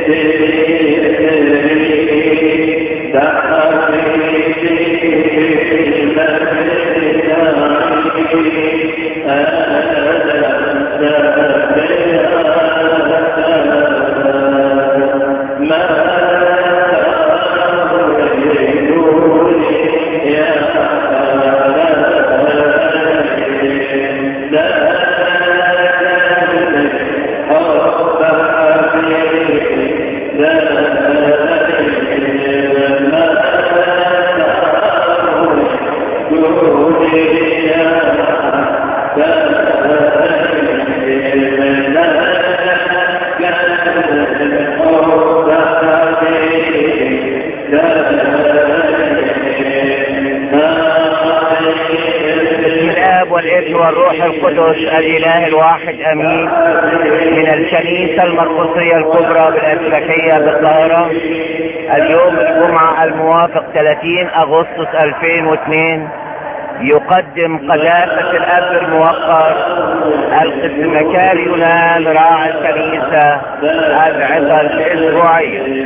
الاب والابن والروح القدس الاله الواحد امين من الكنيسة المرقسية الكبرى بالاسبكية بالقاهرة اليوم الجمعة الموافق 30 اغسطس 2002 يقدم قداسة الاب الموقر القسم كاري يونان راعي الكنيسة العظة الاسبوعية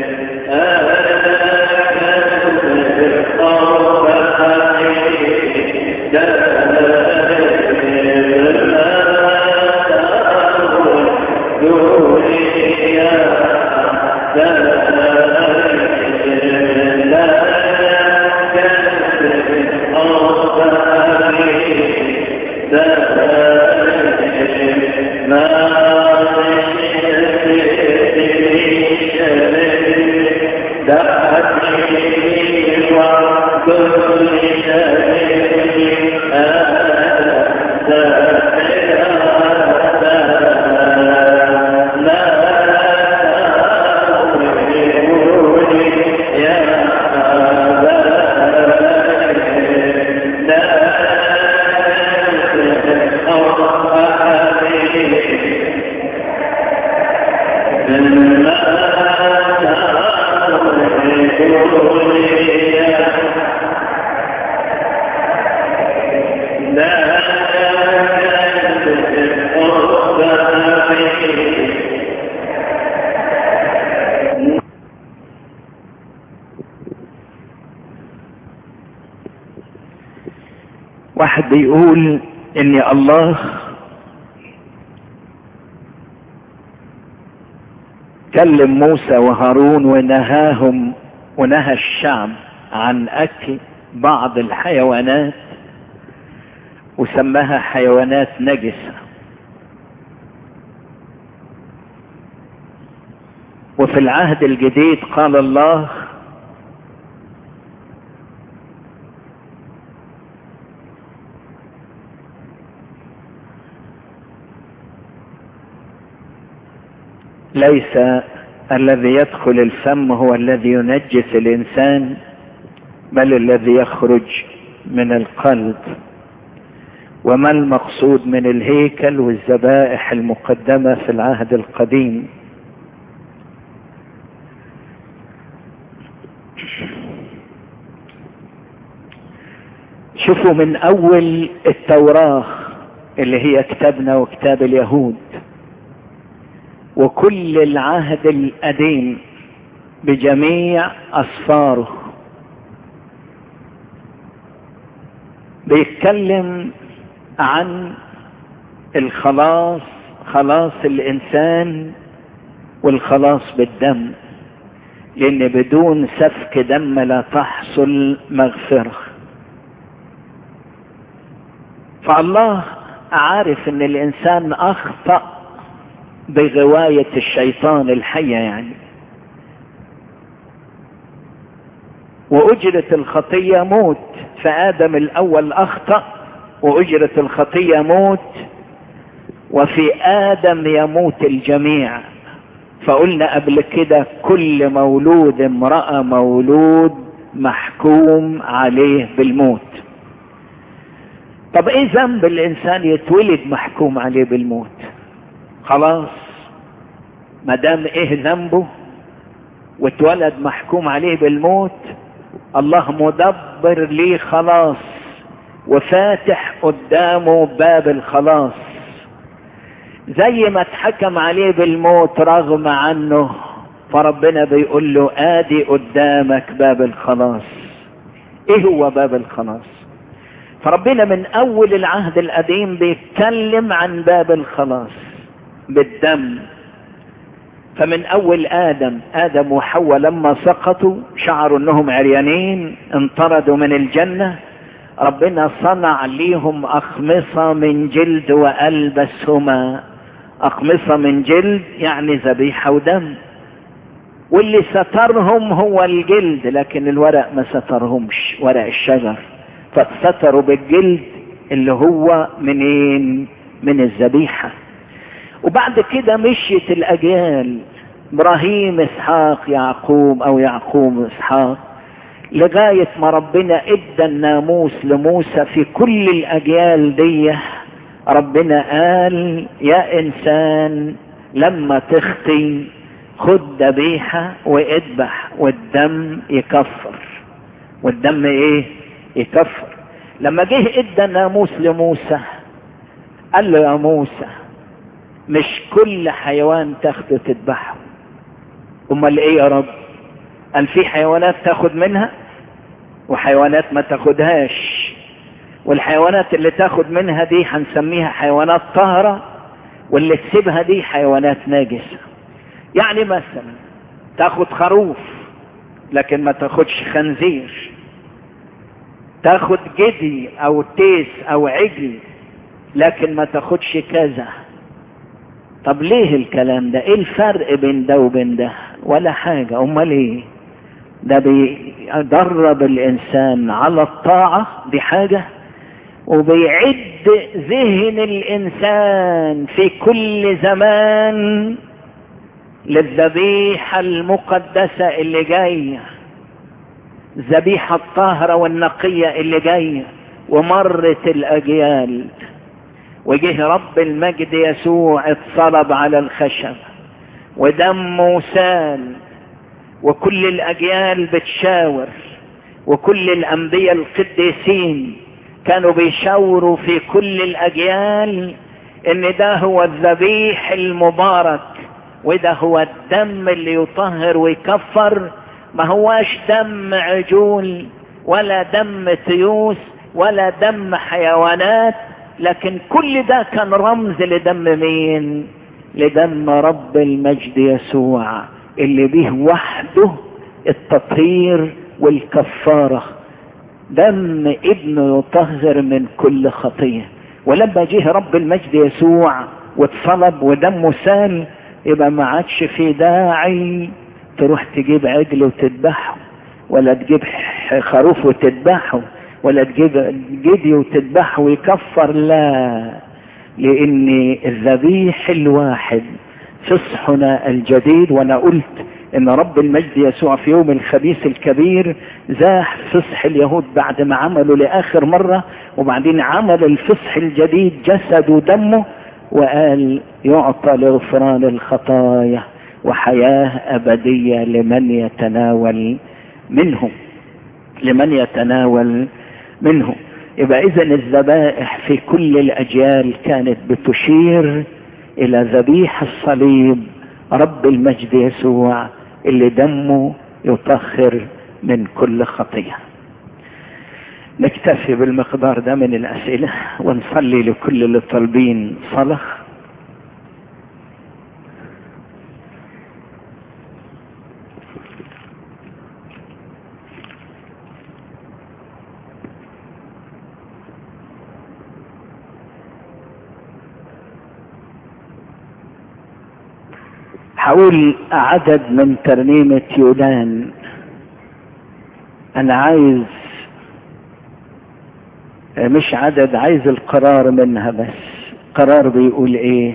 واحد بيقول ان الله كلم موسى وهارون ونهاهم ونهى الشعب عن اكل بعض الحيوانات وسماها حيوانات نجسة وفي العهد الجديد قال الله ليس الذي يدخل الفم هو الذي ينجس الانسان بل الذي يخرج من القلب وما المقصود من الهيكل والذبائح المقدمه في العهد القديم شوفوا من اول التوراه اللي هي كتابنا وكتاب اليهود وكل العهد القديم بجميع اسفاره بيتكلم عن الخلاص خلاص الانسان والخلاص بالدم لان بدون سفك دم لا تحصل مغفره فالله عارف ان الانسان اخطأ بغواية الشيطان الحية يعني وأجرة الخطية موت فآدم الأول أخطأ وأجرة الخطية موت وفي آدم يموت الجميع فقلنا قبل كده كل مولود امرأة مولود محكوم عليه بالموت طب ايه ذنب الانسان يتولد محكوم عليه بالموت خلاص ما دام ايه ذنبه واتولد محكوم عليه بالموت الله مدبر ليه خلاص وفاتح قدامه باب الخلاص زي ما اتحكم عليه بالموت رغم عنه فربنا بيقول له ادي قدامك باب الخلاص ايه هو باب الخلاص فربنا من اول العهد القديم بيتكلم عن باب الخلاص بالدم فمن اول ادم ادم وحواء لما سقطوا شعروا انهم عريانين انطردوا من الجنه ربنا صنع ليهم اخمصه من جلد والبسهما اخمصه من جلد يعني ذبيحه ودم واللي سترهم هو الجلد لكن الورق ما سترهمش ورق الشجر فستروا بالجلد اللي هو منين من الذبيحه وبعد كده مشيت الاجيال ابراهيم اسحاق يعقوب او يعقوب اسحاق لغاية ما ربنا ادى الناموس لموسى في كل الاجيال دي ربنا قال يا انسان لما تخطي خد ذبيحة واذبح والدم يكفر والدم ايه يكفر لما جه ادى الناموس لموسى قال له يا موسى مش كل حيوان تاخده تذبحه امال ايه يا رب قال في حيوانات تاخد منها وحيوانات ما تاخدهاش والحيوانات اللي تاخد منها دي هنسميها حيوانات طاهرة واللي تسيبها دي حيوانات ناجسة يعني مثلا تاخد خروف لكن ما تاخدش خنزير تاخد جدي او تيس او عجل لكن ما تاخدش كذا طب ليه الكلام ده ايه الفرق بين ده وبين ده ولا حاجة امال ايه ده بيدرب الانسان على الطاعة دي حاجة وبيعد ذهن الانسان في كل زمان للذبيحة المقدسة اللي جاية الذبيحة الطاهرة والنقية اللي جاية ومرت الاجيال وجه رب المجد يسوع اتصلب على الخشب ودمه سال وكل الاجيال بتشاور وكل الانبياء القديسين كانوا بيشاوروا في كل الاجيال ان ده هو الذبيح المبارك وده هو الدم اللي يطهر ويكفر ما هواش دم عجول ولا دم تيوس ولا دم حيوانات لكن كل ده كان رمز لدم مين لدم رب المجد يسوع اللي به وحده التطهير والكفارة دم ابنه يطهر من كل خطية ولما جه رب المجد يسوع واتصلب ودمه سال يبقى ما عادش في داعي تروح تجيب عجل وتذبحه ولا تجيب خروف وتذبحه ولا تجيب جدي وتذبحه ويكفر لا لان الذبيح الواحد فصحنا الجديد وانا قلت ان رب المجد يسوع في يوم الخبيث الكبير زاح فصح اليهود بعد ما عملوا لاخر مرة وبعدين عمل الفصح الجديد جسد ودمه وقال يعطى لغفران الخطايا وحياة ابدية لمن يتناول منهم لمن يتناول منه يبقى اذا الذبائح في كل الاجيال كانت بتشير الى ذبيح الصليب رب المجد يسوع اللي دمه يطهر من كل خطيه نكتفي بالمقدار ده من الاسئله ونصلي لكل اللي طالبين صلاه هقول عدد من ترنيمة يونان انا عايز مش عدد عايز القرار منها بس قرار بيقول ايه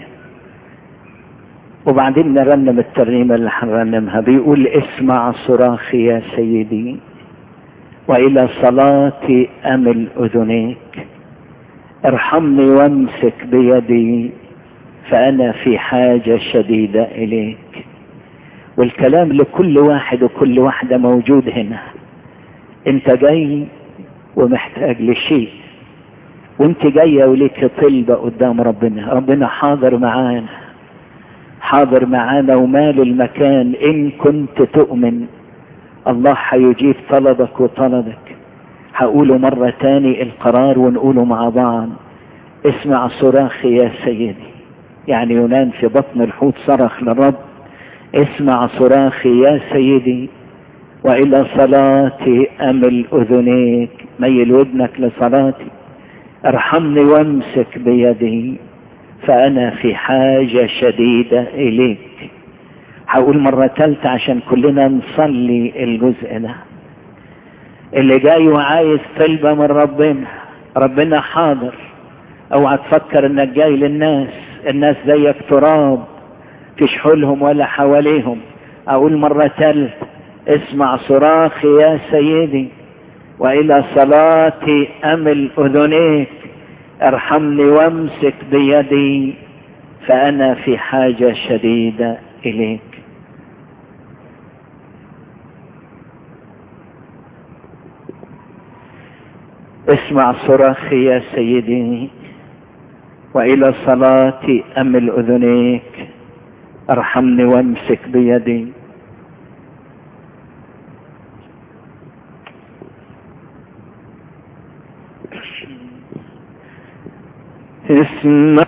وبعدين نرنم الترنيمة اللي هنرنمها بيقول اسمع صراخي يا سيدي والى صلاتي امل اذنيك ارحمني وامسك بيدي فأنا في حاجة شديدة إليك والكلام لكل واحد وكل واحدة موجود هنا انت جاي ومحتاج لشيء وانت جاية وليك طلبة قدام ربنا ربنا حاضر معانا حاضر معانا ومال المكان ان كنت تؤمن الله هيجيب طلبك وطلبك هقوله مرة تاني القرار ونقوله مع بعض اسمع صراخي يا سيدي يعني يونان في بطن الحوت صرخ للرب اسمع صراخي يا سيدي والى صلاتي امل اذنيك ميل ودنك لصلاتي ارحمني وامسك بيدي فانا في حاجة شديدة اليك هقول مرة تالتة عشان كلنا نصلي الجزء ده اللي جاي وعايز طلبة من ربنا ربنا حاضر اوعى تفكر انك جاي للناس الناس زيك تراب تشحلهم ولا حواليهم اقول مرة تالتة اسمع صراخي يا سيدي والى صلاتي امل اذنيك ارحمني وامسك بيدي فانا في حاجة شديدة اليك اسمع صراخي يا سيدي والى صلاتي امل اذنيك ارحمني وامسك بيدي اسمع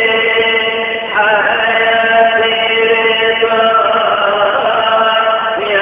Yeah.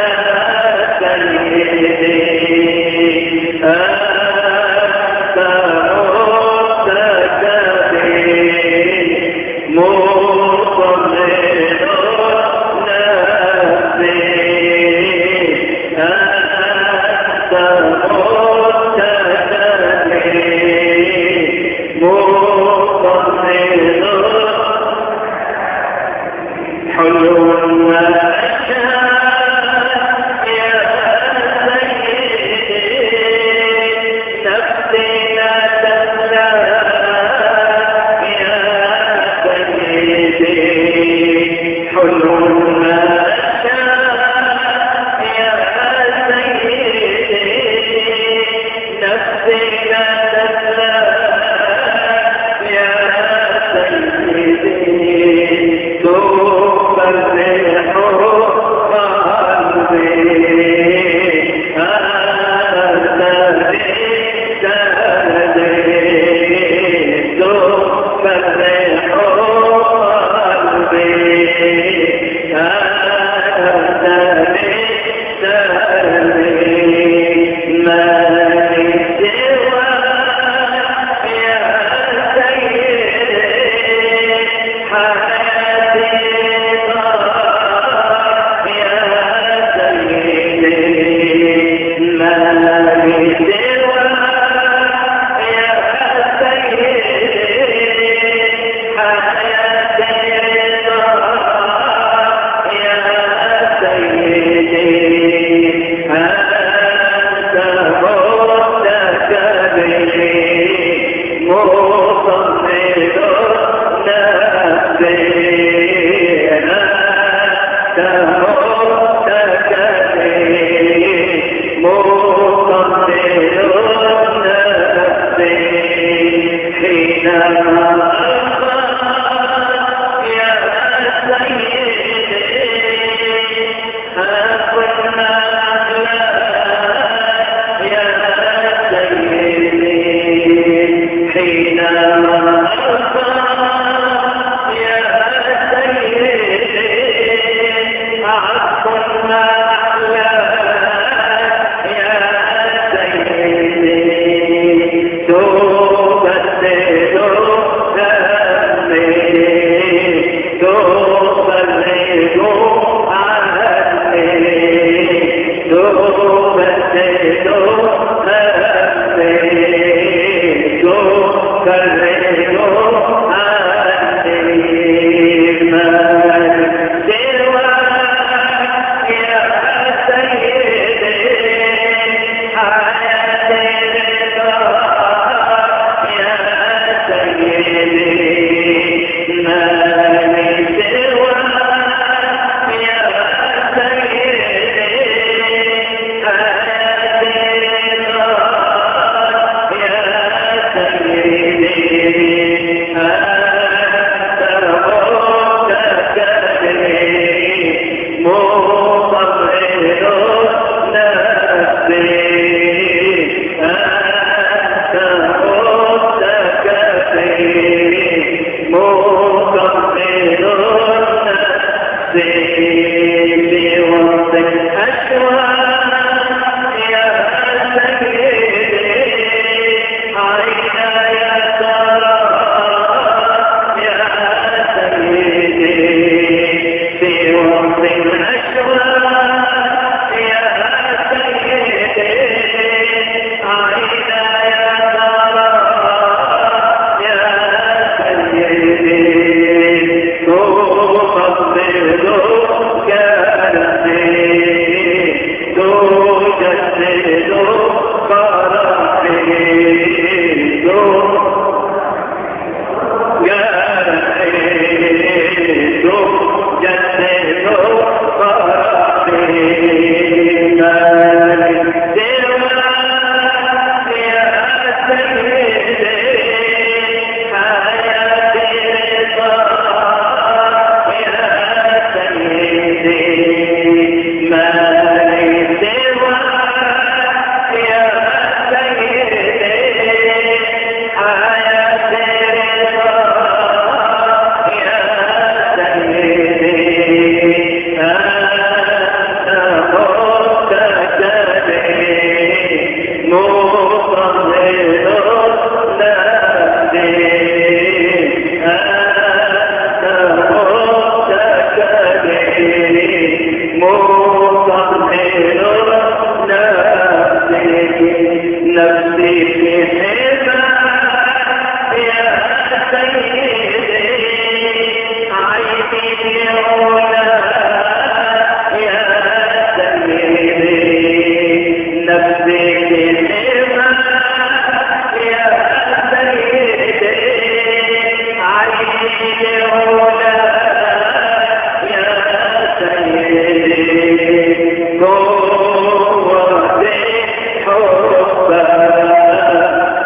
قوة حبك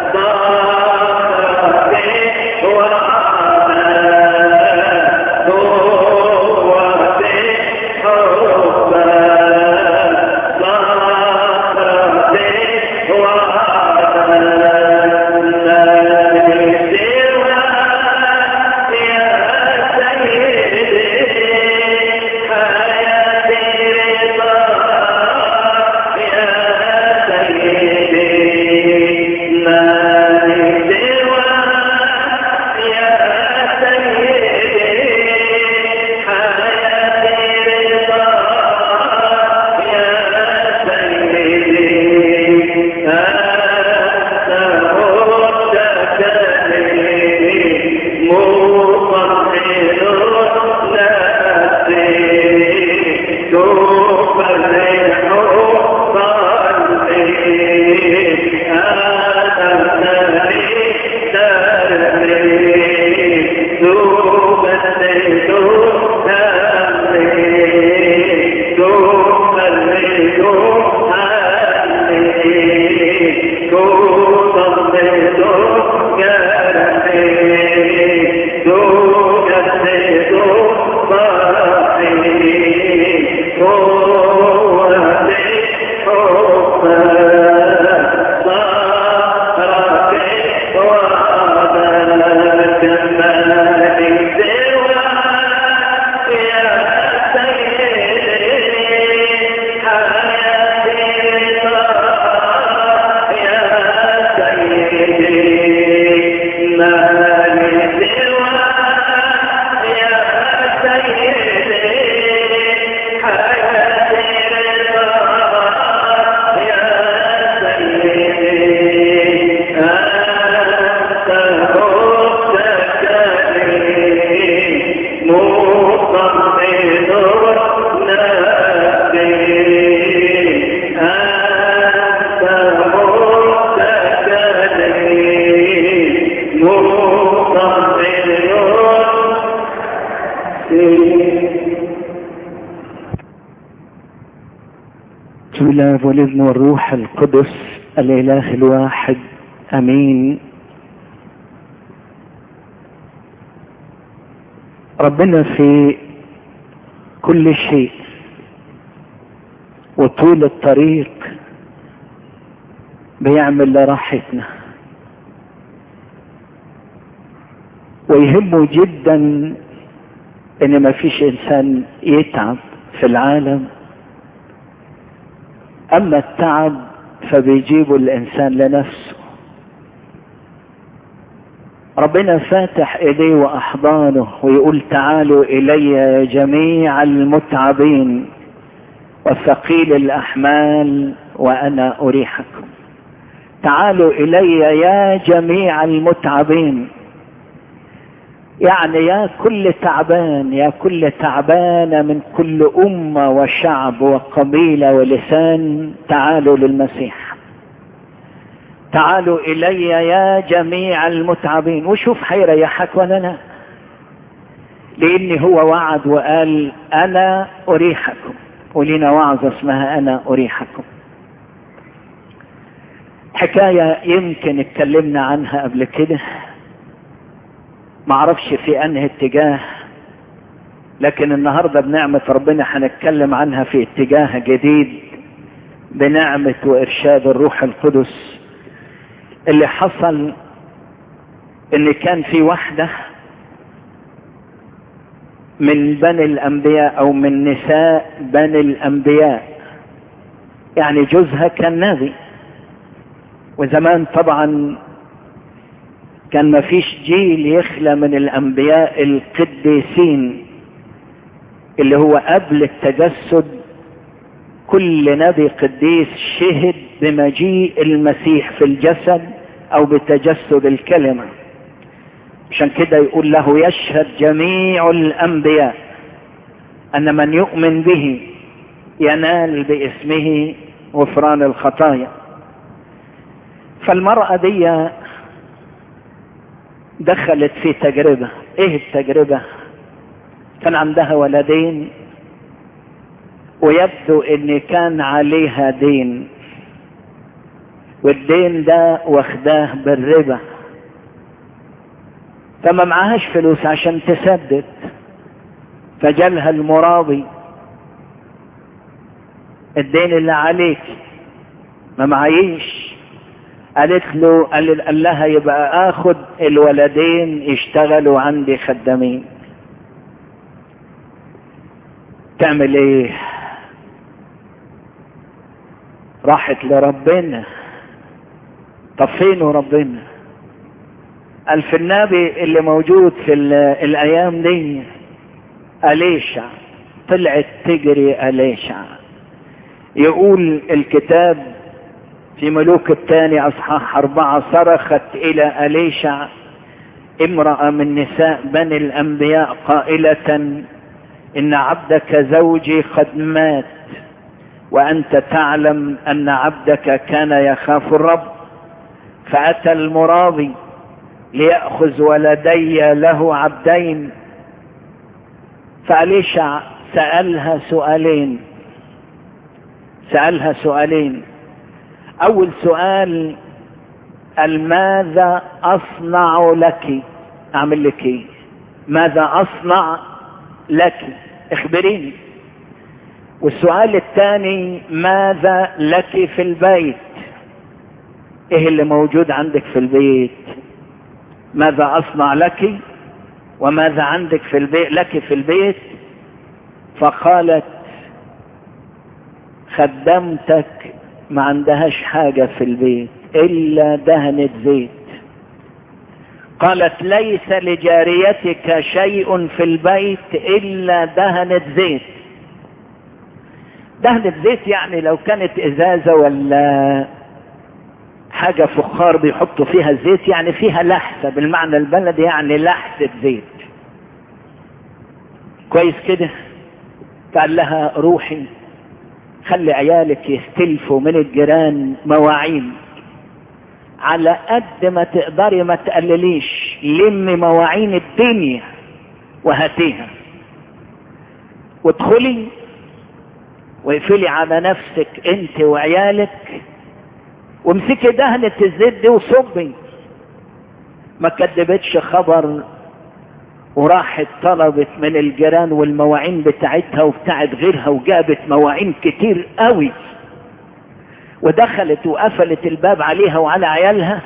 الاب والابن والروح القدس الاله الواحد امين ربنا في كل شيء وطول الطريق بيعمل لراحتنا ويهمه جدا ان ما فيش انسان يتعب في العالم اما التعب فبيجيبه الانسان لنفسه ربنا فاتح ايديه واحضانه ويقول تعالوا الي يا جميع المتعبين والثقيل الاحمال وانا اريحكم تعالوا الي يا جميع المتعبين يعني يا كل تعبان يا كل تعبانة من كل أمة وشعب وقبيلة ولسان تعالوا للمسيح تعالوا إلي يا جميع المتعبين وشوف حيريحك ولا لا لأن هو وعد وقال أنا أريحكم ولنا وعظة اسمها أنا أريحكم حكاية يمكن اتكلمنا عنها قبل كده معرفش في انهي اتجاه لكن النهاردة بنعمة ربنا هنتكلم عنها في اتجاه جديد بنعمة وارشاد الروح القدس اللي حصل ان كان في واحدة من بني الانبياء او من نساء بني الانبياء يعني جوزها كان نبي وزمان طبعا كان ما فيش جيل يخلى من الانبياء القديسين اللي هو قبل التجسد كل نبي قديس شهد بمجيء المسيح في الجسد او بتجسد الكلمة عشان كده يقول له يشهد جميع الانبياء ان من يؤمن به ينال باسمه غفران الخطايا فالمرأة دي دخلت في تجربة ايه التجربة كان عندها ولدين ويبدو ان كان عليها دين والدين ده واخداه بالربا فما معهاش فلوس عشان تسدد فجالها المراضي الدين اللي عليك ما معيش قالت له قال, قال لها يبقى اخد الولدين يشتغلوا عندي خدامين تعمل ايه راحت لربنا طب فينه ربنا قال في النبي اللي موجود في الايام دي اليشع طلعت تجري اليشع يقول الكتاب في ملوك الثاني اصحاح اربعة صرخت الى اليشع امرأة من نساء بني الانبياء قائلة ان عبدك زوجي قد مات وانت تعلم ان عبدك كان يخاف الرب فاتى المراضي ليأخذ ولدي له عبدين فأليشع سألها سؤالين سألها سؤالين اول سؤال قال ماذا اصنع لك اعمل لك ايه ماذا اصنع لك اخبريني والسؤال الثاني ماذا لك في البيت ايه اللي موجود عندك في البيت ماذا اصنع لك وماذا عندك في البيت لك في البيت فقالت خدمتك ما عندهاش حاجة في البيت إلا دهنة زيت قالت ليس لجاريتك شيء في البيت الا دهنة زيت دهنة زيت يعني لو كانت ازازة ولا حاجة فخار بيحطوا فيها زيت يعني فيها لحسة بالمعنى البلدي يعني لحسة زيت كويس كده قال لها روحي خلي عيالك يستلفوا من الجيران مواعين على قد ما تقدري ما تقلليش لمي مواعين الدنيا وهاتيها وادخلي واقفلي على نفسك انت وعيالك وامسكي دهنة الزيت دي وصبي ما كدبتش خبر وراحت طلبت من الجيران والمواعين بتاعتها وبتاعت غيرها وجابت مواعين كتير قوي ودخلت وقفلت الباب عليها وعلى عيالها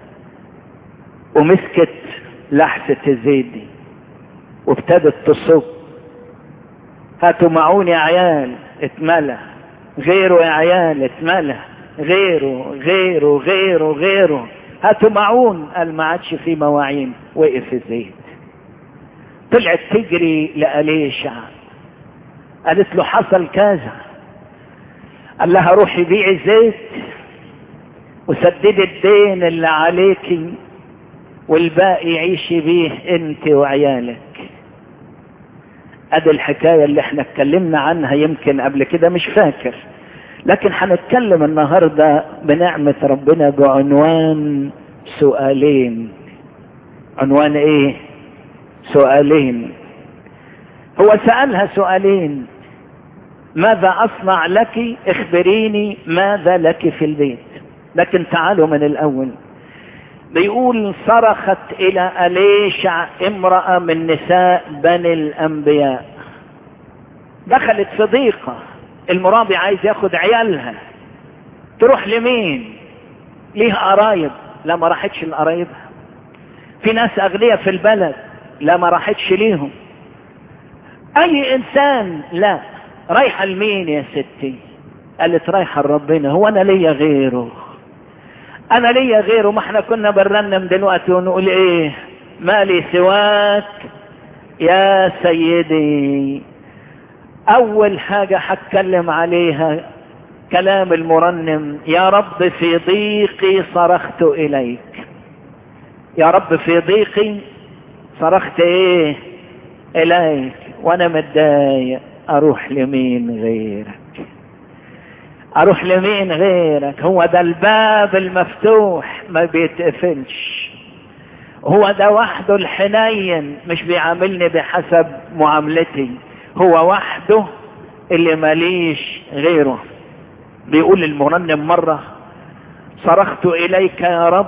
ومسكت لحسة الزيت دي وابتدت تصب هاتوا معوني يا عيال اتملى غيره يا عيال اتملى غيره غيره غيره غيره هاتوا معون قال ما عادش في مواعين وقف الزيت طلعت تجري لأليشع قالت له حصل كذا قال لها روحي بيعي الزيت وسددي الدين اللي عليكي والباقي عيشي بيه انت وعيالك ادي الحكاية اللي احنا اتكلمنا عنها يمكن قبل كده مش فاكر لكن هنتكلم النهاردة بنعمة ربنا بعنوان سؤالين عنوان ايه سؤالين هو سألها سؤالين ماذا أصنع لك اخبريني ماذا لك في البيت لكن تعالوا من الأول بيقول صرخت إلى أليشع امرأة من نساء بني الأنبياء دخلت في ضيقة المرابي عايز ياخد عيالها تروح لمين ليها قرايب لا ما راحتش لقرايبها في ناس أغنياء في البلد لا ما راحتش ليهم اي انسان لا رايحة لمين يا ستي قالت رايحة لربنا هو انا ليا غيره انا ليا غيره ما احنا كنا برنم دلوقتي ونقول ايه مالي سواك يا سيدي اول حاجة هتكلم عليها كلام المرنم يا رب في ضيقي صرخت اليك يا رب في ضيقي صرخت ايه اليك وانا متضايق اروح لمين غيرك اروح لمين غيرك هو ده الباب المفتوح ما بيتقفلش هو ده وحده الحنين مش بيعاملني بحسب معاملتي هو وحده اللي ماليش غيره بيقول المرنم مرة صرخت اليك يا رب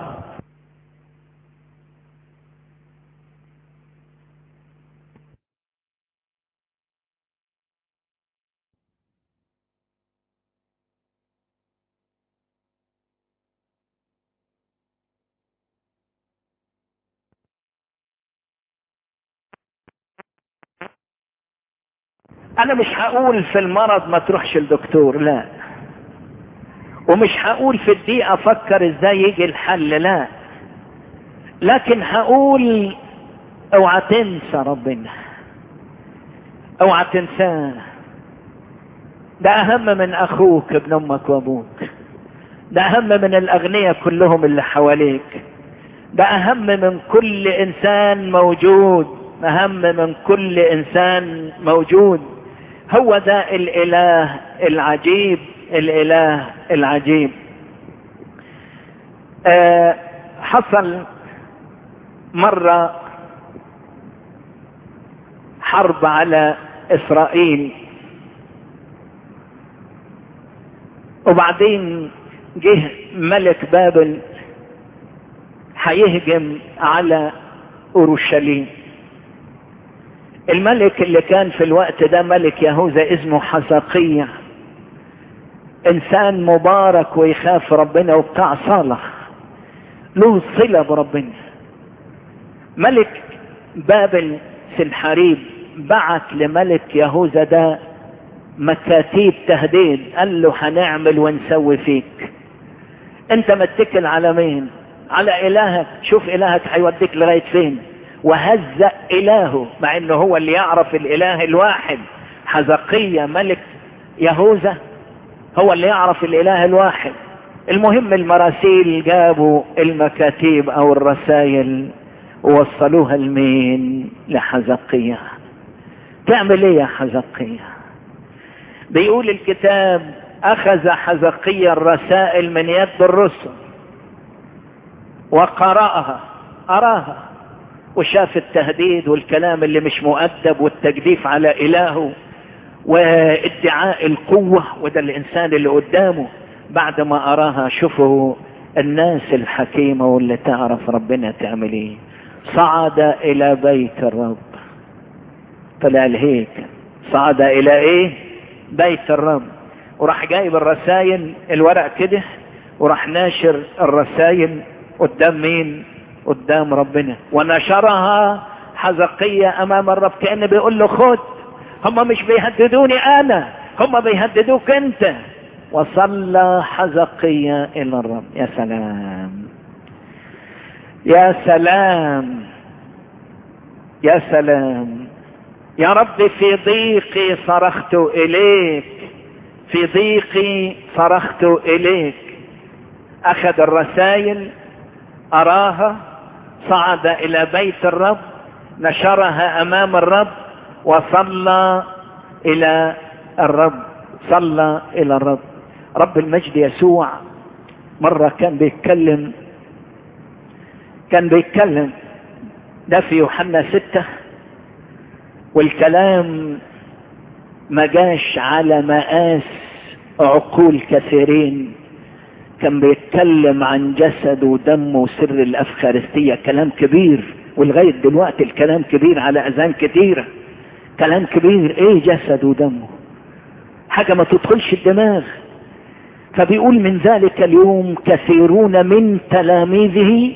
انا مش هقول في المرض ما تروحش الدكتور لا ومش هقول في الدقيقة افكر ازاي يجي الحل لا لكن هقول اوعى تنسى ربنا اوعى تنساه ده اهم من اخوك ابن امك وابوك ده اهم من الاغنياء كلهم اللي حواليك ده اهم من كل انسان موجود اهم من كل انسان موجود هو ده الاله العجيب الاله العجيب أه حصل مرة حرب على اسرائيل وبعدين جه ملك بابل هيهجم على اورشليم الملك اللي كان في الوقت ده ملك يهوذا اسمه حزقية انسان مبارك ويخاف ربنا وبتاع صالح له صلة بربنا ملك بابل سنحاريب بعت لملك يهوذا ده مكاتيب تهديد قال له هنعمل ونسوي فيك انت متكل على مين على الهك شوف الهك هيوديك لغاية فين وهزأ الهه مع انه هو اللي يعرف الاله الواحد حزقية ملك يهوذا هو اللي يعرف الاله الواحد المهم المراسيل جابوا المكاتيب او الرسائل ووصلوها لمين لحزقية تعمل ايه يا حزقية بيقول الكتاب اخذ حزقية الرسائل من يد الرسل وقرأها أراها وشاف التهديد والكلام اللي مش مؤدب والتجديف على إلهه وادعاء القوة وده الإنسان اللي قدامه بعد ما أراها شوفوا الناس الحكيمة واللي تعرف ربنا تعمل ايه صعد إلى بيت الرب طلع الهيكل صعد إلى إيه بيت الرب وراح جايب الرسايل الورق كده وراح ناشر الرسايل قدام مين قدام ربنا ونشرها حزقية امام الرب كأنه بيقول له خد هم مش بيهددوني انا هم بيهددوك انت وصلى حزقية الى الرب يا سلام يا سلام يا سلام يا رب في ضيقي صرخت اليك في ضيقي صرخت اليك اخذ الرسائل اراها صعد الى بيت الرب نشرها امام الرب وصلى الى الرب صلى الى الرب رب المجد يسوع مرة كان بيتكلم كان بيتكلم ده في يوحنا ستة والكلام ما جاش على مقاس عقول كثيرين كان بيتكلم عن جسد ودم وسر الافخارستيه كلام كبير ولغايه دلوقتي الكلام كبير على اذان كثيره كلام كبير ايه جسد ودمه حاجه ما تدخلش الدماغ فبيقول من ذلك اليوم كثيرون من تلاميذه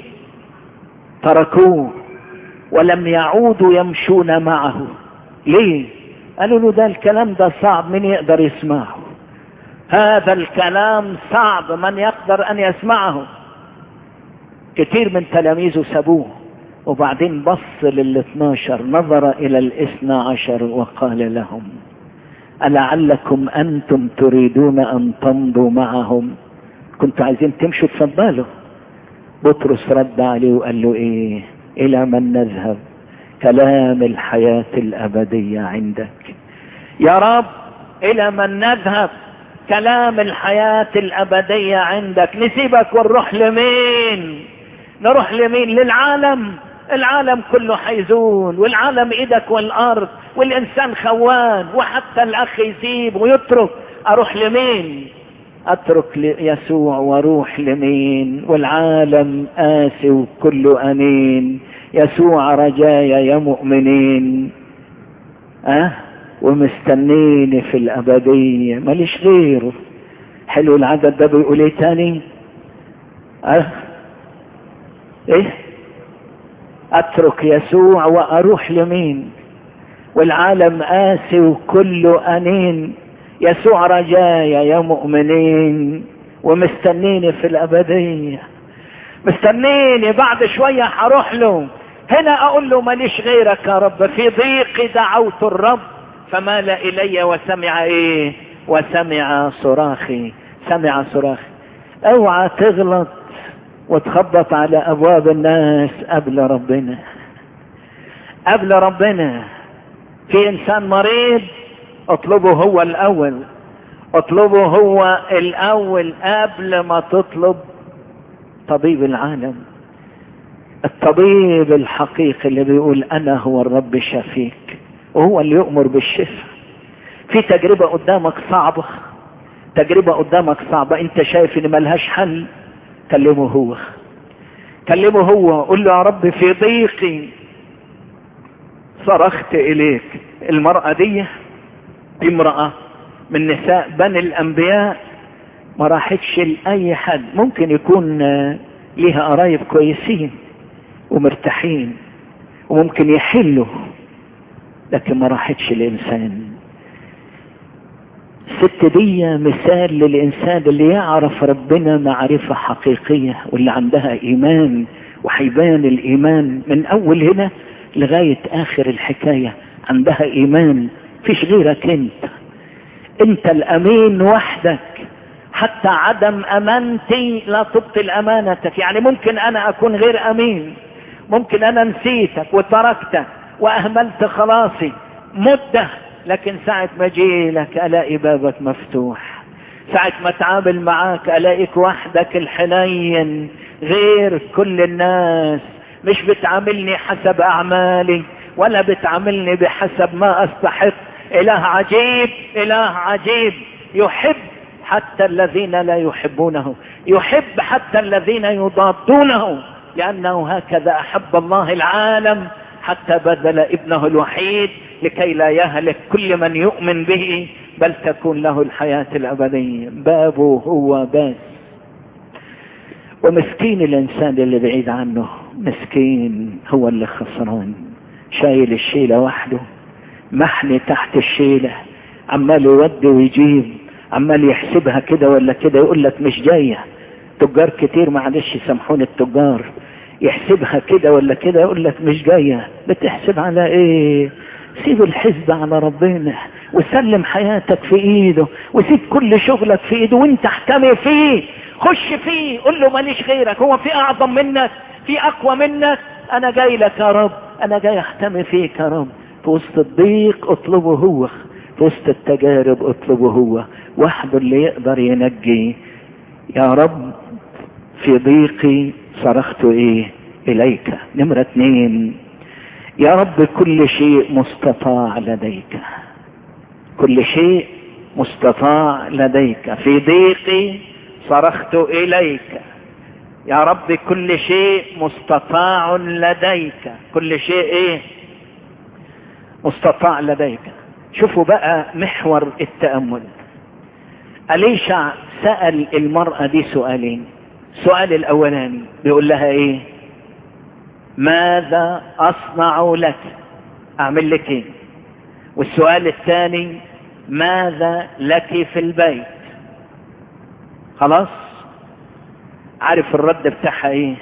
تركوه ولم يعودوا يمشون معه ليه قالوا له ده الكلام ده صعب من يقدر يسمعه هذا الكلام صعب من يقدر ان يسمعه كتير من تلاميذه سابوه وبعدين بص للاثناشر نظر الى الاثنى عشر وقال لهم ألعلكم أنتم تريدون أن تمضوا معهم كنتوا عايزين تمشوا تفضلوا بطرس رد عليه وقال له إيه إلى من نذهب كلام الحياة الأبدية عندك يا رب إلى من نذهب كلام الحياة الأبدية عندك نسيبك ونروح لمين نروح لمين للعالم العالم كله حيزول والعالم ايدك والارض والانسان خوان وحتى الاخ يسيب ويترك اروح لمين اترك يسوع واروح لمين والعالم قاسي وكله امين يسوع رجايا يا مؤمنين اه ومستنيني في الابدية ماليش غيره حلو العدد ده بيقول ايه تاني اه ايه اترك يسوع واروح لمين والعالم قاسي وكله انين يسوع رجايا يا مؤمنين ومستنيني في الابدية مستنيني بعد شوية هروح له هنا اقول له ماليش غيرك يا رب في ضيقي دعوت الرب فمال الي وسمع ايه وسمع صراخي سمع صراخي اوعى تغلط وتخبط على ابواب الناس قبل ربنا قبل ربنا في انسان مريض اطلبه هو الاول اطلبه هو الاول قبل ما تطلب طبيب العالم الطبيب الحقيقي اللي بيقول انا هو الرب شفيك وهو اللي يؤمر بالشفاء في تجربة قدامك صعبة تجربة قدامك صعبة انت شايف ان ملهاش حل كلمه هو كلمه هو قل له يا رب في ضيقي صرخت اليك المرأة دي امرأة من نساء بني الانبياء ما راحتش لاي حد ممكن يكون ليها قرايب كويسين ومرتاحين وممكن يحلوا لكن ما راحتش الانسان الست دي مثال للإنسان اللي يعرف ربنا معرفة حقيقية واللي عندها إيمان وحيبان الإيمان من أول هنا لغاية آخر الحكاية عندها إيمان فيش غيرك أنت أنت الأمين وحدك حتى عدم أمانتي لا تبطل أمانتك يعني ممكن أنا أكون غير أمين ممكن أنا نسيتك وتركتك وأهملت خلاصي مدة لكن ساعة ما اجي لك الاقي بابك مفتوح ساعة ما اتعامل معاك الاقيك وحدك الحنين غير كل الناس مش بتعاملني حسب اعمالي ولا بتعاملني بحسب ما استحق اله عجيب اله عجيب يحب حتى الذين لا يحبونه يحب حتى الذين يضادونه لانه هكذا احب الله العالم حتى بذل ابنه الوحيد لكي لا يهلك كل من يؤمن به بل تكون له الحياة الأبدية بابه هو بس ومسكين الإنسان اللي بعيد عنه مسكين هو اللي خسران شايل الشيلة وحده محني تحت الشيلة عمال يودي ويجيب عمال يحسبها كده ولا كده يقول لك مش جاية تجار كتير معلش سامحوني التجار يحسبها كده ولا كده يقول لك مش جاية بتحسب على ايه سيب الحسب على ربنا وسلم حياتك في ايده وسيب كل شغلك في ايده وانت احكمي فيه خش فيه قول له ماليش غيرك هو في اعظم منك في اقوى منك انا جاي لك يا رب انا جاي احتمي فيك يا رب في وسط الضيق اطلبه هو في وسط التجارب اطلبه هو وحده اللي يقدر ينجي يا رب في ضيقي صرخت ايه اليك نمرة اتنين يا رب كل شيء مستطاع لديك كل شيء مستطاع لديك في ضيقي صرخت اليك يا رب كل شيء مستطاع لديك كل شيء ايه مستطاع لديك شوفوا بقى محور التأمل أليشع سأل المرأة دي سؤالين السؤال الأولاني بيقول لها ايه ماذا أصنع لك أعمل لك ايه والسؤال الثاني ماذا لك في البيت خلاص عارف الرد بتاعها ايه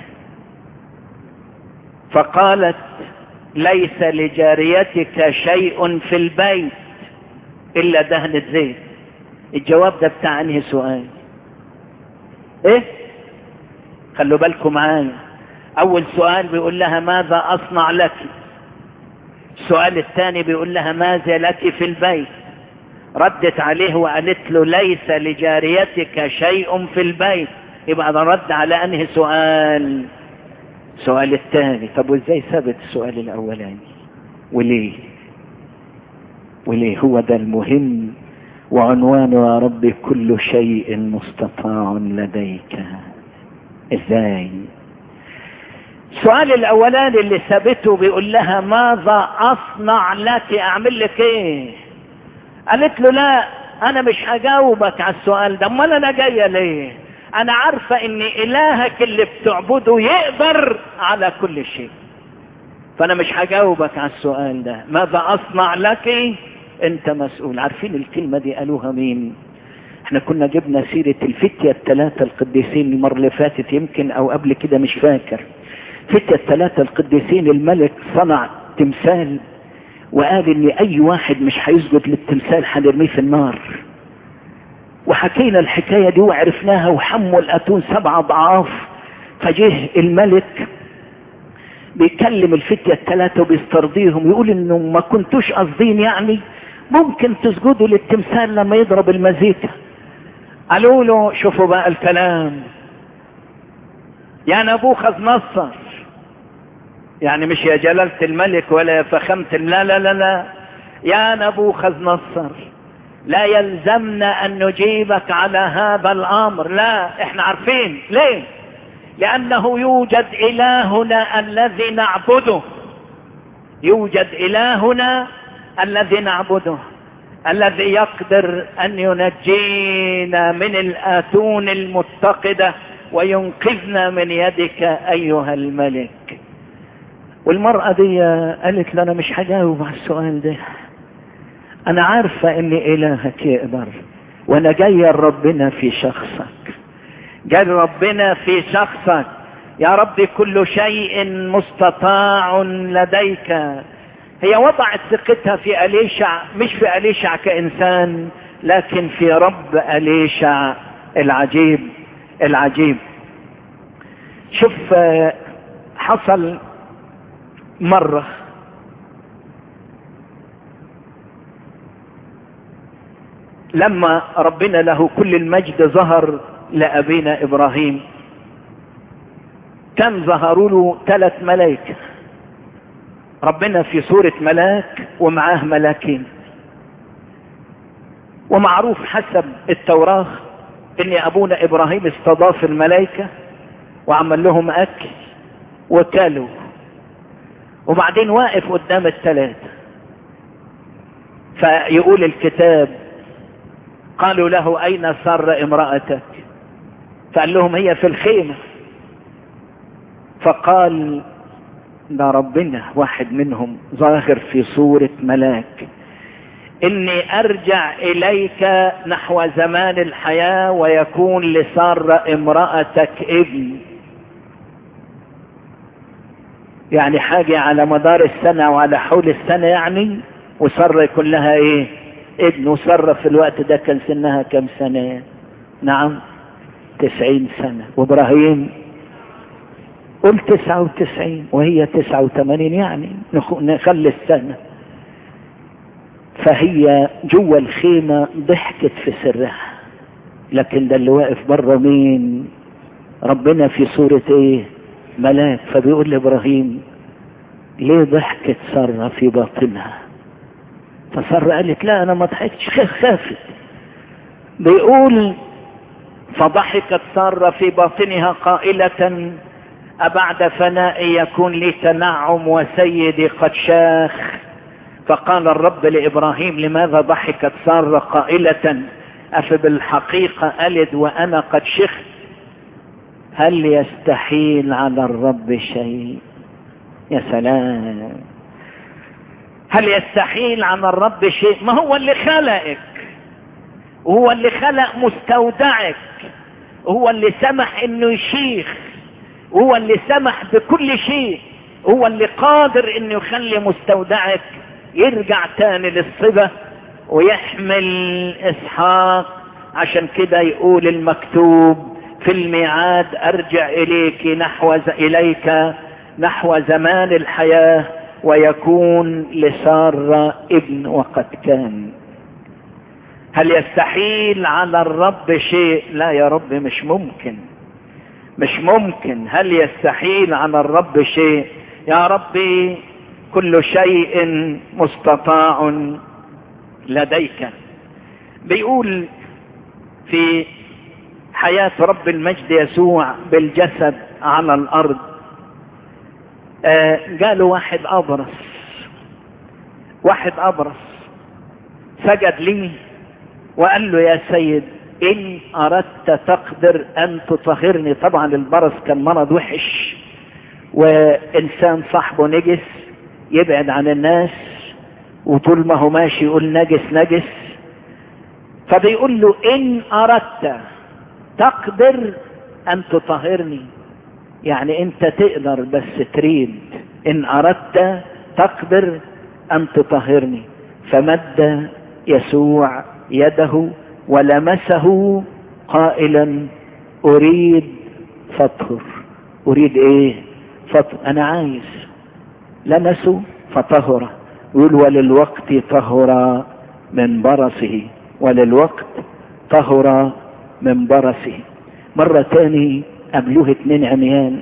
فقالت ليس لجاريتك شيء في البيت الا دهنة زيت الجواب ده بتاع انهي سؤال ايه خلوا بالكم معايا اول سؤال بيقول لها ماذا اصنع لك السؤال الثاني بيقول لها ماذا لك في البيت ردت عليه وقالت له ليس لجاريتك شيء في البيت يبقى ده رد على انهي سؤال السؤال الثاني طب وازاي ثبت السؤال الاولاني وليه وليه هو ده المهم وعنوانه يا رب كل شيء مستطاع لديك ازاي السؤال الاولاني اللي ثبته بيقول لها ماذا اصنع لك اعمل لك ايه قالت له لا انا مش هجاوبك على السؤال ده امال انا جايه ليه انا عارفه ان الهك اللي بتعبده يقدر على كل شيء فانا مش هجاوبك على السؤال ده ماذا اصنع لك انت مسؤول عارفين الكلمه دي قالوها مين احنا كنا جبنا سيرة الفتية الثلاثة القديسين المرة اللي فاتت يمكن او قبل كده مش فاكر فتية الثلاثة القديسين الملك صنع تمثال وقال ان اي واحد مش هيسجد للتمثال هنرميه في النار وحكينا الحكاية دي وعرفناها وحموا الاتون سبع اضعاف فجه الملك بيكلم الفتية الثلاثة وبيسترضيهم يقول انه ما كنتوش قاصدين يعني ممكن تسجدوا للتمثال لما يضرب المزيكا قالوا له شوفوا بقى الكلام يا نبوخذ نصر يعني مش يا جلالة الملك ولا يا فخامة لا لا لا لا يا نبوخذ نصر لا يلزمنا ان نجيبك على هذا الامر لا احنا عارفين ليه لانه يوجد الهنا الذي نعبده يوجد الهنا الذي نعبده الذي يقدر ان ينجينا من الاتون المتقده وينقذنا من يدك ايها الملك والمرأة دي قالت له انا مش هجاوب على السؤال ده انا عارفة ان الهك يقدر وانا جاي ربنا في شخصك جاي ربنا في شخصك يا رب كل شيء مستطاع لديك هي وضعت ثقتها في أليشع مش في أليشع كإنسان لكن في رب أليشع العجيب العجيب شوف حصل مرة لما ربنا له كل المجد ظهر لأبينا إبراهيم كان ظهروا له ثلاث ملائكة ربنا في صورة ملاك ومعاه ملاكين ومعروف حسب التوراة ان ابونا ابراهيم استضاف الملائكة وعمل لهم اكل وكلوا وبعدين واقف قدام الثلاثة فيقول الكتاب قالوا له اين سر امرأتك فقال لهم هي في الخيمة فقال ده ربنا واحد منهم ظاهر في صورة ملاك اني ارجع اليك نحو زمان الحياة ويكون لسارة امرأتك ابن يعني حاجة على مدار السنة وعلى حول السنة يعني وسارة يكون لها ايه ابن وسارة في الوقت ده كان سنها كم سنة نعم تسعين سنة وابراهيم قل تسعة وتسعين وهي تسعة وثمانين يعني نخلي السنة فهي جوا الخيمة ضحكت في سرها لكن ده اللي واقف بره مين ربنا في صورة ايه ملاك فبيقول لابراهيم ليه ضحكت سارة في باطنها فسارة قالت لا انا ما ضحكتش خافت بيقول فضحكت سارة في باطنها قائلة أبعد فنائي يكون لي تنعم وسيدي قد شاخ فقال الرب لإبراهيم لماذا ضحكت سارة قائلة أفبالحقيقة ألد وأنا قد شخت هل يستحيل على الرب شيء يا سلام هل يستحيل على الرب شيء ما هو اللي خلقك وهو اللي خلق مستودعك هو اللي سمح انه يشيخ هو اللي سمح بكل شيء هو اللي قادر انه يخلي مستودعك يرجع تاني للصبا ويحمل اسحاق عشان كده يقول المكتوب في الميعاد ارجع اليك نحو ز... اليك نحو زمان الحياة ويكون لسارة ابن وقد كان هل يستحيل على الرب شيء لا يا رب مش ممكن مش ممكن هل يستحيل على الرب شيء يا ربي كل شيء مستطاع لديك بيقول في حياة رب المجد يسوع بالجسد على الأرض آه قالوا واحد أبرص واحد أبرص سجد لي وقال له يا سيد إن أردت تقدر أن تطهرني طبعا البرص كان مرض وحش وإنسان صاحبه نجس يبعد عن الناس وطول ما هو ماشي يقول نجس نجس فبيقول له إن أردت تقدر أن تطهرني يعني أنت تقدر بس تريد إن أردت تقدر أن تطهرني فمد يسوع يده ولمسه قائلا أريد فطهر أريد إيه فطهر أنا عايز لمسه فطهر يقول وللوقت طهر من برصه وللوقت طهر من برصه مرة تاني قبلوه اتنين عميان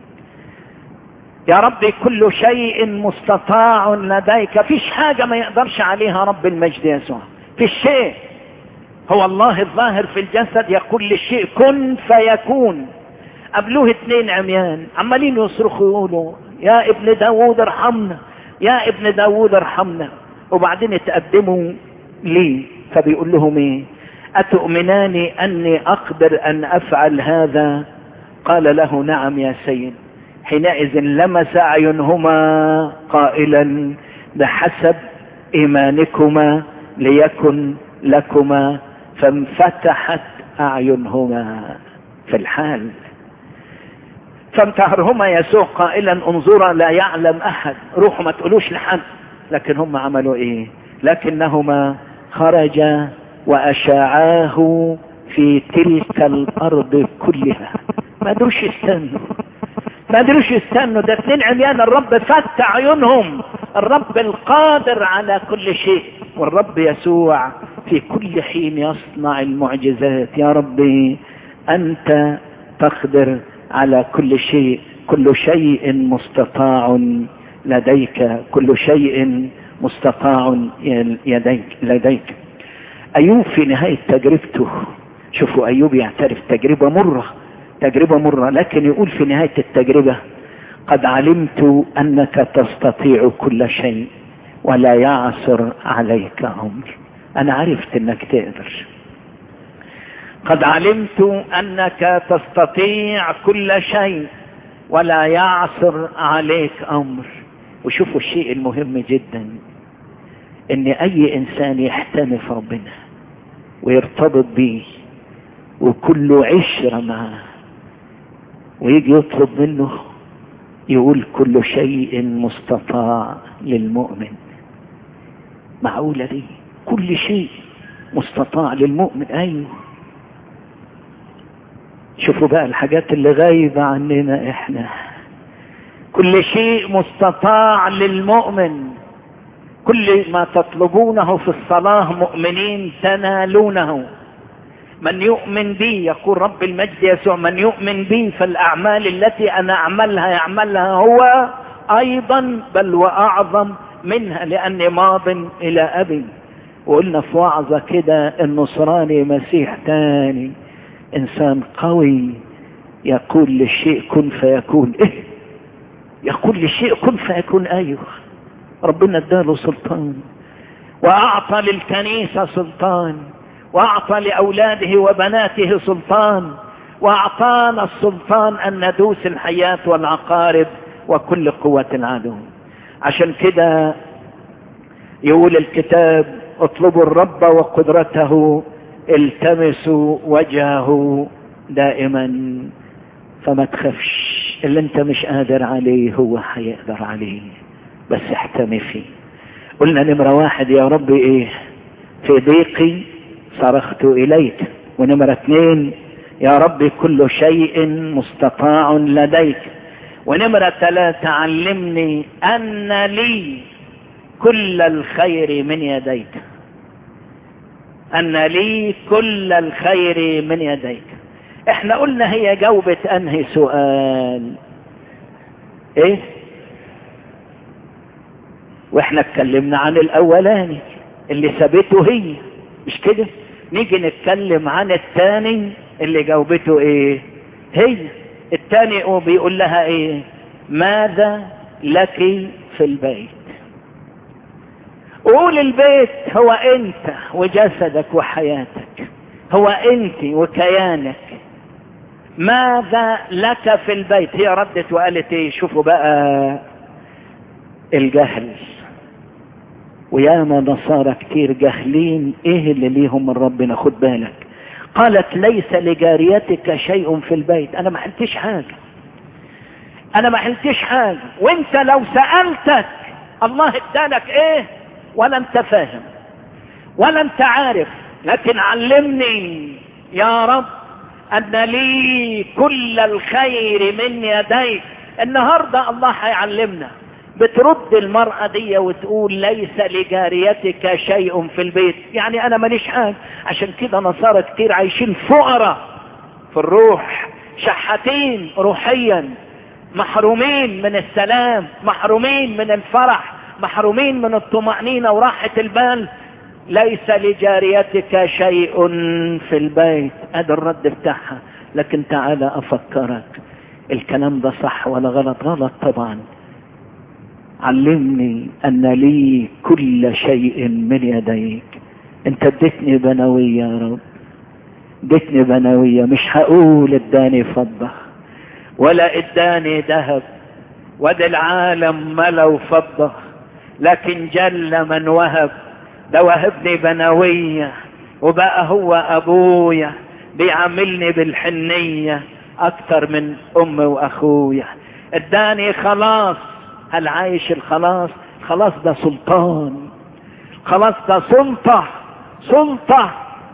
يا ربي كل شيء مستطاع لديك فيش حاجة ما يقدرش عليها رب المجد يسوع في شيء هو الله الظاهر في الجسد يقول للشيء كن فيكون قبلوه اتنين عميان عمالين يصرخوا يقولوا يا ابن داوود ارحمنا يا ابن داوود ارحمنا وبعدين اتقدموا ليه فبيقول لهم ايه اتؤمنان اني اقدر ان افعل هذا قال له نعم يا سيد حينئذ لمس اعينهما قائلا بحسب ايمانكما ليكن لكما فانفتحت اعينهما في الحال فانتهرهما يسوع قائلا انظرا لا يعلم احد روحوا ما تقولوش لحد لكن هم عملوا ايه لكنهما خرجا واشاعاه في تلك الارض كلها ما قدروش يستنوا ما قدروش يستنوا ده اتنين عميان الرب فتح عيونهم الرب القادر على كل شيء والرب يسوع في كل حين يصنع المعجزات يا ربي انت تقدر على كل شيء كل شيء مستطاع لديك كل شيء مستطاع يديك لديك ايوب في نهاية تجربته شوفوا ايوب يعترف تجربة مرة تجربة مرة لكن يقول في نهاية التجربة قد علمت انك تستطيع كل شيء ولا يعثر عليك امر انا عرفت انك تقدر قد علمت انك تستطيع كل شيء ولا يعثر عليك امر وشوفوا الشيء المهم جدا ان اي انسان يحتمي في ربنا ويرتبط بيه وكله عشرة معاه ويجي يطلب منه يقول كل شيء مستطاع للمؤمن معقولة دي كل شيء مستطاع للمؤمن ايوه شوفوا بقى الحاجات اللي غايبة عننا احنا كل شيء مستطاع للمؤمن كل ما تطلبونه في الصلاة مؤمنين تنالونه من يؤمن بي يقول رب المجد يسوع من يؤمن بي فالأعمال التي أنا أعملها يعملها هو أيضا بل وأعظم منها لأني ماض إلى أبي وقلنا في وعظة كده النصراني مسيح تاني إنسان قوي يقول للشيء كن فيكون إيه يقول للشيء كن فيكون أيوه ربنا اداله سلطان وأعطى للكنيسة سلطان وأعطى لأولاده وبناته سلطان وأعطانا السلطان أن ندوس الحياة والعقارب وكل قوة العدو عشان كده يقول الكتاب اطلبوا الرب وقدرته التمسوا وجهه دائما فما تخافش اللي انت مش قادر عليه هو هيقدر عليه بس احتمي فيه قلنا نمرة واحد يا رب ايه في ضيقي صرخت اليك ونمرة اثنين يا رب كل شيء مستطاع لديك ونمرة ثلاثة علمني ان لي كل الخير من يديك ان لي كل الخير من يديك احنا قلنا هي جاوبة انهي سؤال ايه واحنا اتكلمنا عن الاولاني اللي سابته هي مش كده نيجي نتكلم عن الثاني اللي جاوبته ايه هي الثاني هو بيقول لها ايه ماذا لك في البيت قول البيت هو انت وجسدك وحياتك هو انت وكيانك ماذا لك في البيت هي ردت وقالت ايه شوفوا بقى الجهل وياما نصارى كتير جاهلين ايه اللي ليهم من ربنا خد بالك قالت ليس لجاريتك شيء في البيت انا ما حلتش حاجة انا ما حلتش حاجة وانت لو سألتك الله ادالك ايه ولا انت فاهم ولا انت عارف لكن علمني يا رب ان لي كل الخير من يديك النهاردة الله هيعلمنا بترد المرأة دي وتقول ليس لجاريتك شيء في البيت يعني انا ماليش حاجة عشان كده نصارى كتير عايشين فقراء في الروح شحاتين روحيا محرومين من السلام محرومين من الفرح محرومين من الطمأنينة وراحة البال ليس لجاريتك شيء في البيت هذا الرد بتاعها لكن تعالى افكرك الكلام ده صح ولا غلط غلط طبعا علمني ان لي كل شيء من يديك انت اديتني بنوية يا رب اديتني بنوية مش هقول اداني فضة ولا اداني ذهب وده العالم ملو فضة لكن جل من وهب ده وهبني بنوية وبقى هو ابويا بيعاملني بالحنية اكتر من امي واخويا اداني خلاص هل عايش الخلاص خلاص ده سلطان خلاص ده سلطة سلطة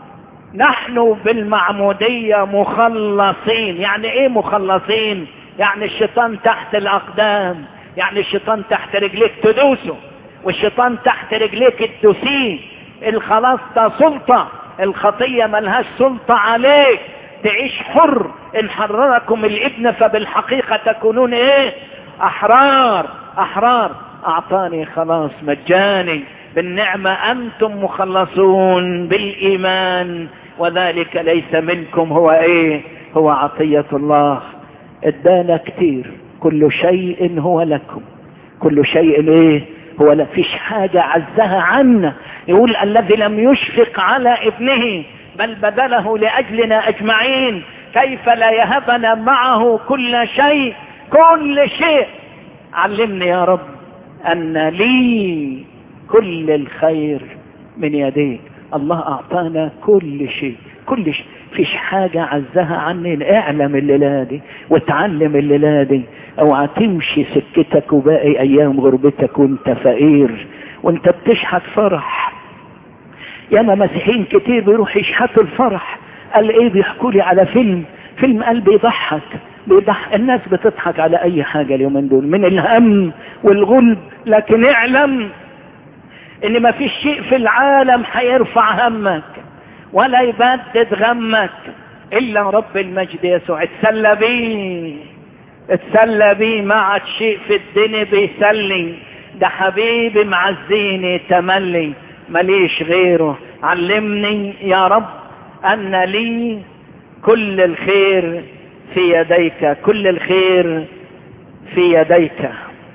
نحن بالمعمودية مخلصين يعني ايه مخلصين يعني الشيطان تحت الاقدام يعني الشيطان تحت رجليك تدوسه والشيطان تحت رجليك تدوسيه الخلاص ده سلطة الخطية ملهاش سلطة عليك تعيش حر ان حرركم الابن فبالحقيقة تكونون ايه احرار احرار اعطاني خلاص مجاني بالنعمة انتم مخلصون بالايمان وذلك ليس منكم هو ايه هو عطية الله ادانا كتير كل شيء هو لكم كل شيء ايه هو لا فيش حاجة عزها عنا يقول الذي لم يشفق على ابنه بل بذله لأجلنا أجمعين كيف لا يهبنا معه كل شيء كل شيء علمني يا رب أن لي كل الخير من يديك الله أعطانا كل شيء كل شيء فيش حاجة عزها عني اعلم الليلة دي وتعلم الليلة دي اوعى تمشي سكتك وباقي ايام غربتك وانت فقير وانت بتشحت فرح ياما مسيحيين كتير بيروح يشحتوا الفرح قال ايه بيحكوا لي على فيلم فيلم قال بيضحك بيضحك الناس بتضحك على اي حاجة اليومين دول من الهم والغلب لكن اعلم ان ما فيش شيء في العالم هيرفع همك ولا يبدد غمك الا رب المجد يسوع اتسلى بيه اتسلى بيه ما عاد شيء في الدنيا بيسلي ده حبيبي معزيني تملي ماليش غيره علمني يا رب ان لي كل الخير في يديك كل الخير في يديك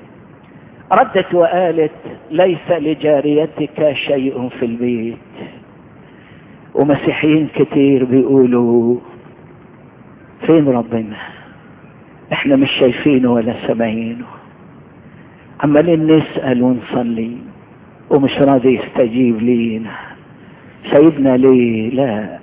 ردت وقالت ليس لجاريتك شيء في البيت ومسيحيين كتير بيقولوا فين ربنا احنا مش شايفينه ولا سامعينه عمالين نسأل ونصلي ومش راضي يستجيب لينا سايبنا ليه لا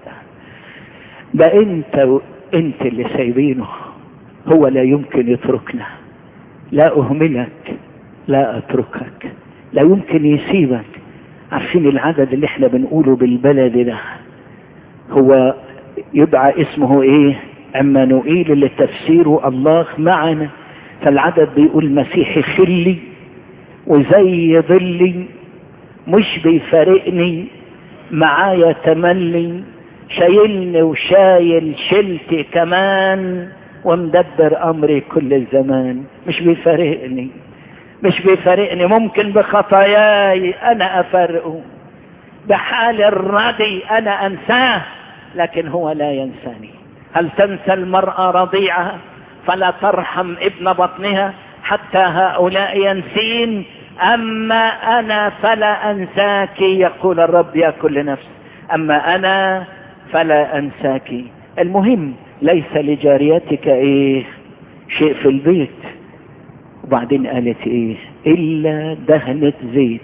ده انت و... انت اللي سايبينه هو لا يمكن يتركنا لا اهملك لا اتركك لا يمكن يسيبك عارفين العدد اللي احنا بنقوله بالبلد ده هو يدعى اسمه ايه عمانوئيل اللي تفسيره الله معنا فالعدد بيقول مسيحي خلي وزي ظلي مش بيفارقني معايا تملي شايلني وشايل شلتي كمان ومدبر امري كل الزمان مش بيفارقني مش بيفارقني ممكن بخطاياي انا افرقه بحال الردي انا انساه لكن هو لا ينساني هل تنسى المرأة رضيعها فلا ترحم ابن بطنها حتى هؤلاء ينسين اما انا فلا انساك يقول الرب يا كل نفس اما انا فلا انساك المهم ليس لجاريتك ايه شيء في البيت وبعدين قالت ايه الا دهنة زيت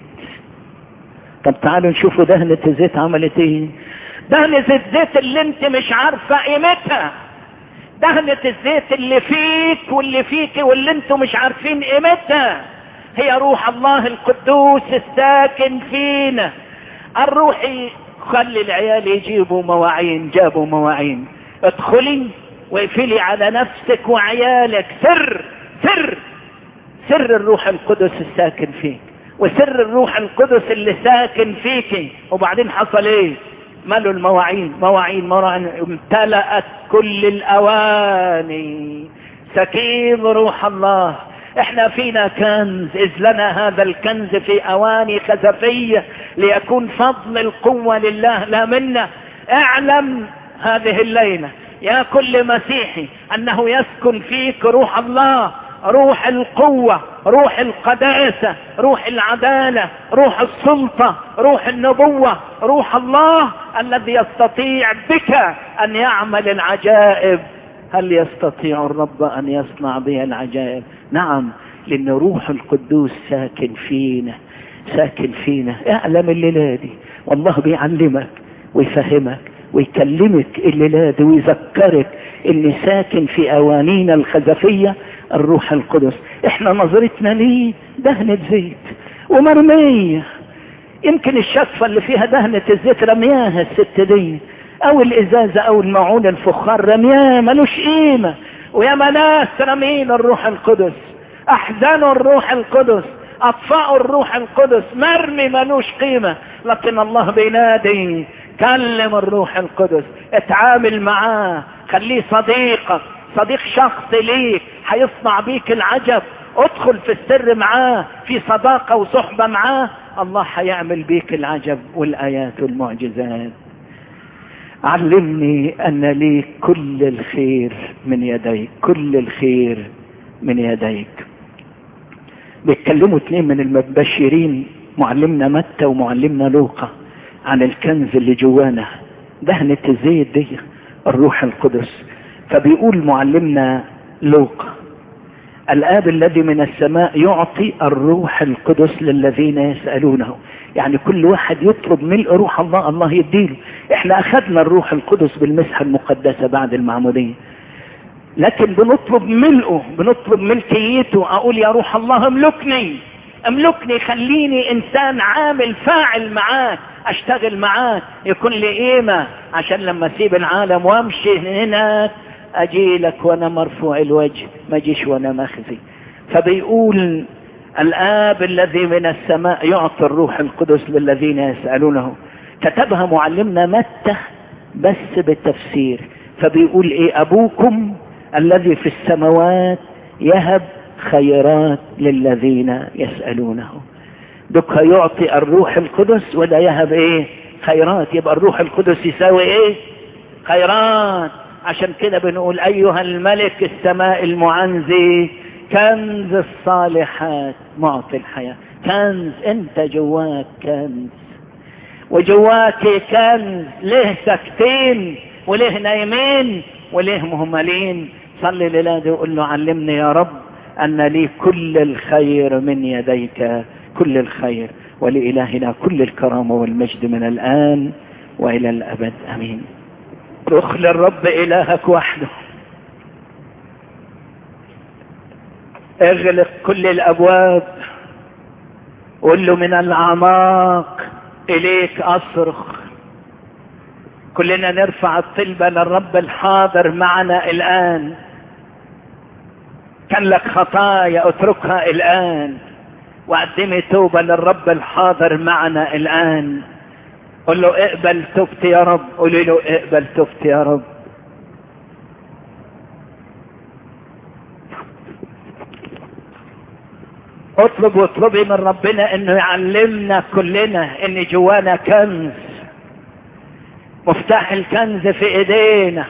طب تعالوا نشوفوا دهنة الزيت عملت ايه دهنة الزيت اللي انت مش عارفة قيمتها دهنة الزيت اللي فيك واللي فيك واللي انتم مش عارفين قيمتها هي روح الله القدوس الساكن فينا الروح خلي العيال يجيبوا مواعين جابوا مواعين ادخلي واقفلي على نفسك وعيالك سر سر سر الروح القدس الساكن فيك وسر الروح القدس اللي ساكن فيك وبعدين حصل ايه ملوا المواعين مواعين مواعين امتلأت كل الاواني سكيب روح الله احنا فينا كنز اذ لنا هذا الكنز في اواني خزفية ليكون فضل القوة لله لا منا اعلم هذه الليلة يا كل مسيحي انه يسكن فيك روح الله روح القوة روح القداسة روح العدالة روح السلطة روح النبوة روح الله الذي يستطيع بك ان يعمل العجائب هل يستطيع الرب ان يصنع بها العجائب نعم لان روح القدوس ساكن فينا ساكن فينا اعلم الليلة دي والله بيعلمك ويفهمك ويكلمك الليلة دي ويذكرك ان ساكن في اوانينا الخزفية الروح القدس احنا نظرتنا ليه دهنة زيت ومرمية يمكن الشفة اللي فيها دهنة الزيت رمياها الست دي او الازازة او المعون الفخار رمياه ملوش قيمة ويا ناس رمين الروح القدس احزنوا الروح القدس اطفأوا الروح القدس مرمي ملوش قيمة لكن الله بينادي كلم الروح القدس اتعامل معاه خليه صديقك صديق شخص ليك هيصنع بيك العجب ادخل في السر معاه في صداقة وصحبة معاه الله هيعمل بيك العجب والايات والمعجزات علمني ان لي كل الخير من يديك كل الخير من يديك بيتكلموا اتنين من المبشرين معلمنا متى ومعلمنا لوقا عن الكنز اللي جوانا دهنة الزيت دي الروح القدس فبيقول معلمنا لوقا الآب الذي من السماء يعطي الروح القدس للذين يسألونه يعني كل واحد يطلب ملء روح الله الله يديله احنا اخذنا الروح القدس بالمسحة المقدسة بعد المعمودية لكن بنطلب ملئه بنطلب ملكيته اقول يا روح الله املكني املكني خليني انسان عامل فاعل معاك اشتغل معاك يكون لي قيمة عشان لما اسيب العالم وامشي هناك اجي لك وانا مرفوع الوجه ما اجيش وانا مخزي فبيقول الاب الذي من السماء يعطي الروح القدس للذين يسألونه كتبها معلمنا متى بس بالتفسير فبيقول ايه ابوكم الذي في السماوات يهب خيرات للذين يسألونه دك يعطي الروح القدس ولا يهب ايه خيرات يبقى الروح القدس يساوي ايه خيرات عشان كده بنقول ايها الملك السماء المعنزي كنز الصالحات معطي الحياة كنز انت جواك كنز وجواك كنز ليه ساكتين وليه نايمين وليه مهملين صلي لله وقول له علمني يا رب ان لي كل الخير من يديك كل الخير ولإلهنا كل الكرامة والمجد من الآن وإلى الأبد أمين رخ للرب إلهك وحده اغلق كل الأبواب قل له من الأعماق إليك أصرخ كلنا نرفع الطلبة للرب الحاضر معنا الآن كان لك خطايا اتركها الآن وقدمي توبة للرب الحاضر معنا الآن قل له اقبل توبتي يا رب قولي له اقبل توبتي يا رب اطلب واطلبي من ربنا انه يعلمنا كلنا ان جوانا كنز مفتاح الكنز في ايدينا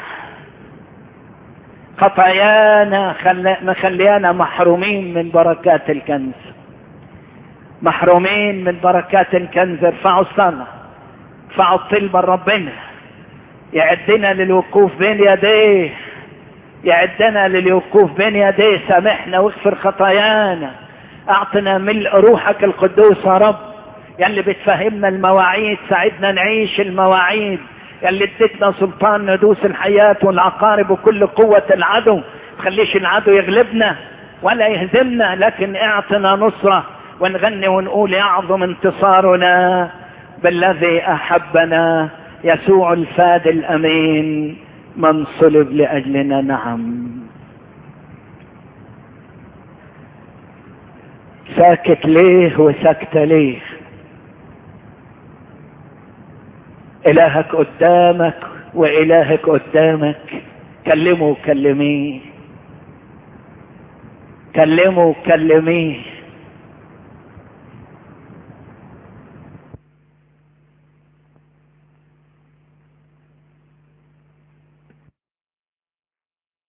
خطايانا مخليانا محرومين من بركات الكنز محرومين من بركات الكنز ارفعوا الصلاة ارفعوا الطلبة لربنا يعدنا للوقوف بين يديه يعدنا للوقوف بين يديه سامحنا واغفر خطايانا اعطنا ملء روحك القدوس يا رب يلي بتفهمنا المواعيد ساعدنا نعيش المواعيد يلي اديتنا سلطان ندوس الحياة والعقارب وكل قوة العدو تخليش العدو يغلبنا ولا يهزمنا لكن اعطنا نصرة ونغني ونقول يعظم انتصارنا بالذي احبنا يسوع الفاد الامين من صلب لاجلنا نعم ساكت ليه وسكت ليه الهك قدامك والهك قدامك كلمه وكلميه كلمه وكلميه